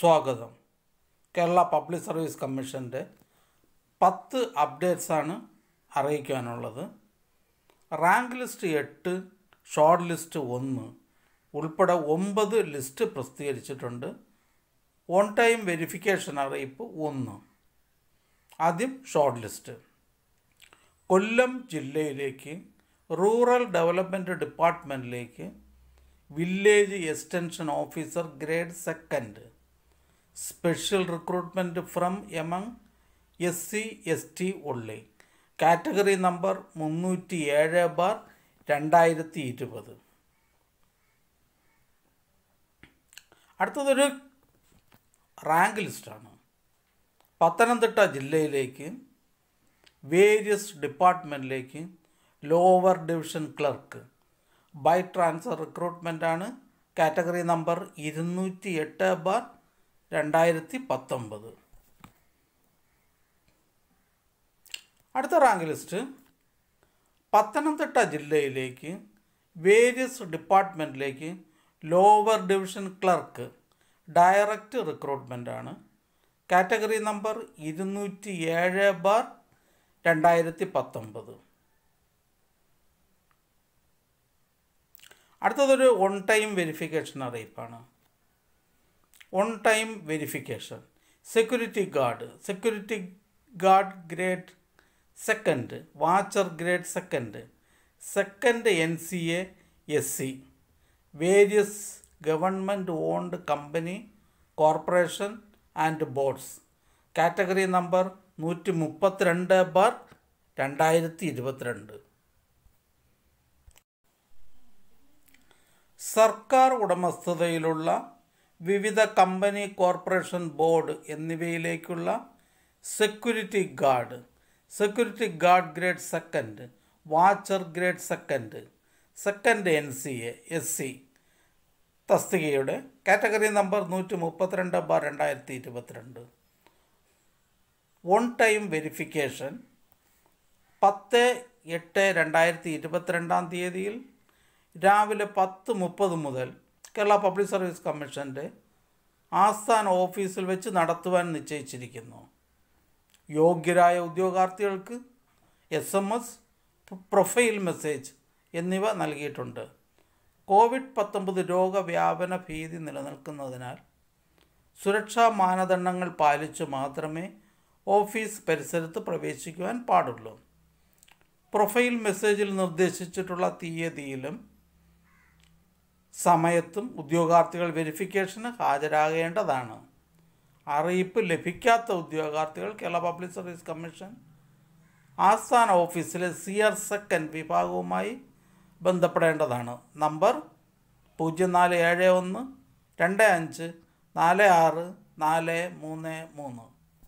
സ്വാഗതം Kerala public service കമ്മീഷൻ്റെ പത്ത് അപ്ഡേറ്റ്സാണ് അറിയിക്കാനുള്ളത് റാങ്ക് ലിസ്റ്റ് എട്ട് ഷോർട്ട് ലിസ്റ്റ് ഒന്ന് ഉൾപ്പെടെ ഒമ്പത് ലിസ്റ്റ് പ്രസിദ്ധീകരിച്ചിട്ടുണ്ട് ഓൺ ടൈം വെരിഫിക്കേഷൻ അറിയിപ്പ് ഒന്ന് ആദ്യം ഷോർട്ട് ലിസ്റ്റ് കൊല്ലം ജില്ലയിലേക്ക് റൂറൽ ഡെവലപ്മെൻറ്റ് ഡിപ്പാർട്ട്മെൻറ്റിലേക്ക് village extension officer grade second special recruitment from among S C S T ഉള്ളി കാറ്റഗറി നമ്പർ മുന്നൂറ്റി ഏഴ് ബാർ രണ്ടായിരത്തി ഇരുപത് അടുത്തതൊരു റാങ്ക് ലിസ്റ്റാണ് പത്തനംതിട്ട ജില്ലയിലേക്ക് വേരിയസ് ഡിപ്പാർട്ട്മെൻറ്റിലേക്ക് lower division clerk by transfer റിക്രൂട്ട്മെൻ്റാണ് കാറ്റഗറി നമ്പർ ഇരുന്നൂറ്റി എട്ട് ബാർ രണ്ടായിരത്തി പത്തൊമ്പത് അടുത്ത റാങ്ക് ലിസ്റ്റ് പത്തനംതിട്ട ജില്ലയിലേക്ക് വേരിയസ് ഡിപ്പാർട്ട്മെൻറ്റിലേക്ക് ലോവർ ഡിവിഷൻ ക്ലർക്ക് ഡയറക്റ്റ് റിക്രൂട്ട്മെൻ്റാണ് കാറ്റഗറി നമ്പർ ഇരുന്നൂറ്റി ഏഴ് ബാർ രണ്ടായിരത്തി പത്തൊമ്പത് അടുത്തതൊരു ഓൺ ടൈം വെരിഫിക്കേഷൻ അറിയിപ്പാണ് on time verification security guard security guard grade second watcher grade second second N C A S C various government owned company corporation and boards category number നൂറ്റി മുപ്പത്തിരണ്ട് bar രണ്ടായിരത്തി ഇരുപത്തിരണ്ട് സർക്കാർ ഉടമസ്ഥതയിലുള്ള വിവിധ company corporation board എന്നിവയിലേക്കുള്ള security guard security guard grade second watcher grade second second N C A S C തസ്തികയുടെ category number നൂറ്റി മുപ്പത്തിരണ്ട് ബാർ രണ്ടായിരത്തി ഇരുപത്തിരണ്ട് ഓൺ ടൈം വെരിഫിക്കേഷൻ പത്ത് എട്ട് രണ്ടായിരത്തി ഇരുപത്തിരണ്ടാം തീയതിയിൽ രാവിലെ പത്ത് മുപ്പത് മുതൽ കേരള പബ്ലിക് സർവീസ് കമ്മീഷൻ്റെ ആസ്ഥാന ഓഫീസിൽ വെച്ച് നടത്തുവാൻ നിശ്ചയിച്ചിരിക്കുന്നു യോഗ്യരായ ഉദ്യോഗാർത്ഥികൾക്ക് S M S profile message എന്നിവ നൽകിയിട്ടുണ്ട് കോവിഡ് പത്തൊമ്പത് രോഗവ്യാപന ഭീതി നിലനിൽക്കുന്നതിനാൽ സുരക്ഷാ മാനദണ്ഡങ്ങൾ പാലിച്ചു മാത്രമേ ഓഫീസ് പരിസരത്ത് പ്രവേശിക്കുവാൻ പാടുള്ളൂ പ്രൊഫൈൽ മെസ്സേജിൽ നിർദ്ദേശിച്ചിട്ടുള്ള തീയതിയിലും സമയത്തും ഉദ്യോഗാർത്ഥികൾ വെരിഫിക്കേഷന് ഹാജരാകേണ്ടതാണ് അറിയിപ്പ് ലഭിക്കാത്ത ഉദ്യോഗാർത്ഥികൾ കേരള പബ്ലിക് സർവീസ് കമ്മീഷൻ ആസ്ഥാന ഓഫീസിലെ സി ആർ സെക്കൻഡ് വിഭാഗവുമായി ബന്ധപ്പെടേണ്ടതാണ് നമ്പർ പൂജ്യം നാല് ഏഴ് ഒന്ന് രണ്ട് അഞ്ച് നാല് ആറ് നാല് മൂന്ന് മൂന്ന്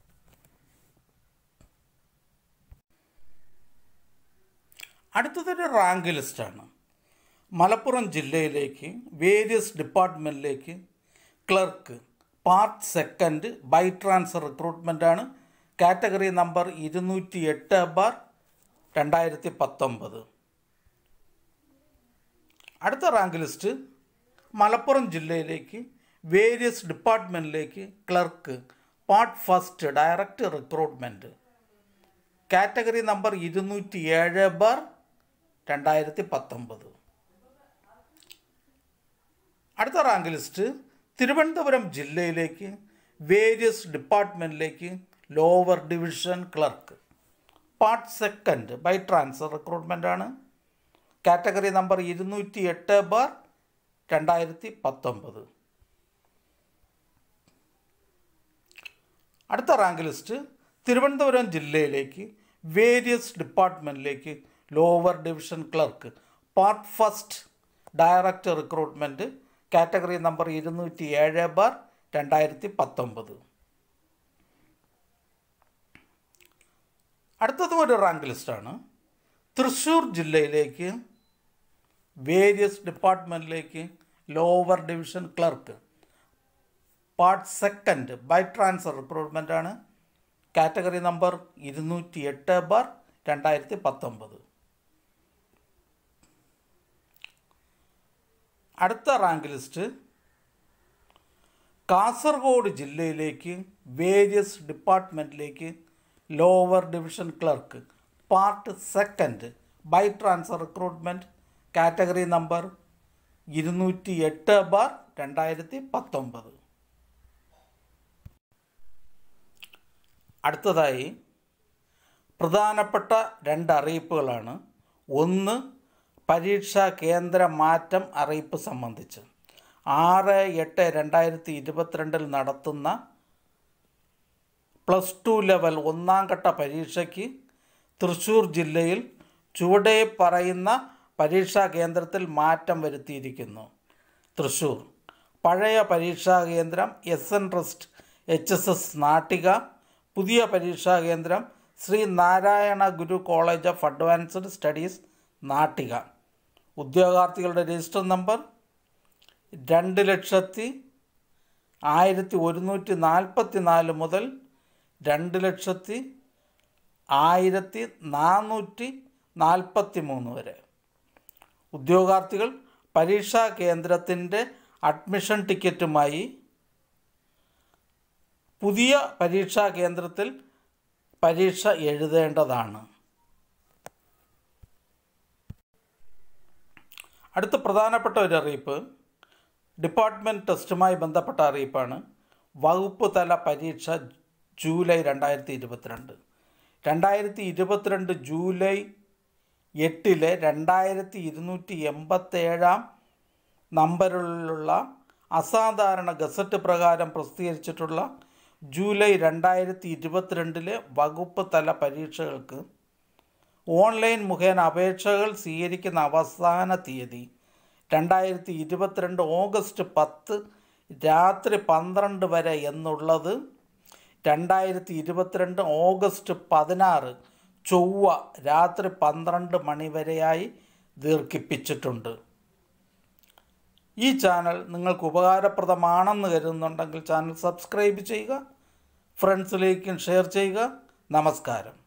അടുത്തതൊരു റാങ്ക് ലിസ്റ്റാണ് മലപ്പുറം ജില്ലയിലേക്ക് വേരിയസ് ഡിപ്പാർട്ട്മെൻറ്റിലേക്ക് clerk part second by transfer റിക്രൂട്ട്മെൻറ്റാണ് കാറ്റഗറി നമ്പർ ഇരുന്നൂറ്റി എട്ട് ബാർ രണ്ടായിരത്തി പത്തൊമ്പത് അടുത്ത റാങ്ക് ലിസ്റ്റ് മലപ്പുറം ജില്ലയിലേക്ക് വേരിയസ് ഡിപ്പാർട്ട്മെൻറ്റിലേക്ക് clerk part first direct recruitment category number ഇരുന്നൂറ്റി ഏഴ് ബാർ രണ്ടായിരത്തി പത്തൊമ്പത് അടുത്ത റാങ്ക് ലിസ്റ്റ് തിരുവനന്തപുരം ജില്ലയിലേക്ക് വേരിയസ് ഡിപ്പാർട്ട്മെൻറ്റിലേക്ക് lower division clerk part second by transfer റിക്രൂട്ട്മെൻ്റാണ് കാറ്റഗറി നമ്പർ ഇരുന്നൂറ്റി എട്ട് ബാർ രണ്ടായിരത്തി പത്തൊമ്പത് അടുത്ത റാങ്ക് ലിസ്റ്റ് തിരുവനന്തപുരം ജില്ലയിലേക്ക് വേരിയസ് ഡിപ്പാർട്ട്മെൻറ്റിലേക്ക് lower division clerk part first direct recruitment category number ഇരുന്നൂറ്റി ഏഴ് ബാർ രണ്ടായിരത്തി പത്തൊമ്പത് അടുത്തതും ഒരു റാങ്ക് ലിസ്റ്റാണ് തൃശ്ശൂർ ജില്ലയിലേക്ക് വേരിയസ് ഡിപ്പാർട്ട്മെൻറ്റിലേക്ക് lower division clerk part second by transfer റിക്രൂട്ട്മെൻറ്റാണ് കാറ്റഗറി നമ്പർ ഇരുന്നൂറ്റി എട്ട് ബാർ രണ്ടായിരത്തി പത്തൊമ്പത് അടുത്ത റാങ്ക് ലിസ്റ്റ് കാസർഗോഡ് ജില്ലയിലേക്ക് വേരിയസ് ഡിപ്പാർട്ട്മെൻറ്റിലേക്ക് lower division clerk part second by transfer recruitment category number ഇരുന്നൂറ്റി എട്ട് ബാർ രണ്ടായിരത്തി പത്തൊമ്പത് അടുത്തതായി പ്രധാനപ്പെട്ട രണ്ട് അറിയിപ്പുകളാണ് ഒന്ന് പരീക്ഷാ കേന്ദ്ര മാറ്റം അറിയിപ്പ് സംബന്ധിച്ച് ആറ് എട്ട് രണ്ടായിരത്തി ഇരുപത്തിരണ്ടിൽ നടത്തുന്ന പ്ലസ് ടു ലെവൽ ഒന്നാം ഘട്ട പരീക്ഷയ്ക്ക് തൃശ്ശൂർ ജില്ലയിൽ ചുവടെ പറയുന്ന പരീക്ഷാ കേന്ദ്രത്തിൽ മാറ്റം വരുത്തിയിരിക്കുന്നു തൃശ്ശൂർ പഴയ പരീക്ഷാ കേന്ദ്രം S N trust H S S Nattika പുതിയ പരീക്ഷാ കേന്ദ്രം Shri Narayana Guru college of advanced studies Nattika ഉദ്യോഗാർത്ഥികളുടെ രജിസ്റ്റർ നമ്പർ രണ്ട് ലക്ഷത്തി ആയിരത്തി ഒരുന്നൂറ്റി നാൽപ്പത്തി നാല് മുതൽ രണ്ട് ലക്ഷത്തി ആയിരത്തി നാനൂറ്റി നാൽപ്പത്തി മൂന്ന് വരെ ഉദ്യോഗാർത്ഥികൾ പരീക്ഷാ കേന്ദ്രത്തിൻ്റെ അഡ്മിഷൻ ടിക്കറ്റുമായി പുതിയ പരീക്ഷാ കേന്ദ്രത്തിൽ പരീക്ഷ എഴുതേണ്ടതാണ് അടുത്ത പ്രധാനപ്പെട്ട ഒരു അറിയിപ്പ് ഡിപ്പാർട്ട്മെൻറ്റ് ടെസ്റ്റുമായി ബന്ധപ്പെട്ട അറിയിപ്പാണ് വകുപ്പ് തല പരീക്ഷ ജൂലൈ രണ്ടായിരത്തി ഇരുപത്തിരണ്ട് രണ്ടായിരത്തി ഇരുപത്തിരണ്ട് ജൂലൈ എട്ടിലെ രണ്ടായിരത്തി ഇരുന്നൂറ്റി എൺപത്തേഴാം നമ്പറിലുള്ള അസാധാരണ ഗസറ്റ് പ്രകാരം പ്രസിദ്ധീകരിച്ചിട്ടുള്ള ജൂലൈ രണ്ടായിരത്തി ഇരുപത്തിരണ്ടിലെ വകുപ്പ് തല പരീക്ഷകൾക്ക് ഓൺലൈൻ മുഖേന അപേക്ഷകൾ സ്വീകരിക്കുന്ന അവസാന തീയതി രണ്ടായിരത്തി ഇരുപത്തിരണ്ട് ഓഗസ്റ്റ് പത്ത് രാത്രി പന്ത്രണ്ട് വരെ എന്നുള്ളത് രണ്ടായിരത്തി ഇരുപത്തിരണ്ട് ഓഗസ്റ്റ് പതിനാറ് ചൊവ്വ രാത്രി പന്ത്രണ്ട് മണി വരെയായി ദീർഘിപ്പിച്ചിട്ടുണ്ട് ഈ ചാനൽ നിങ്ങൾക്ക് ഉപകാരപ്രദമാണെന്ന് കരുതുന്നുണ്ടെങ്കിൽ ചാനൽ സബ്സ്ക്രൈബ് ചെയ്യുക ഫ്രണ്ട്സിലേക്കും ഷെയർ ചെയ്യുക നമസ്കാരം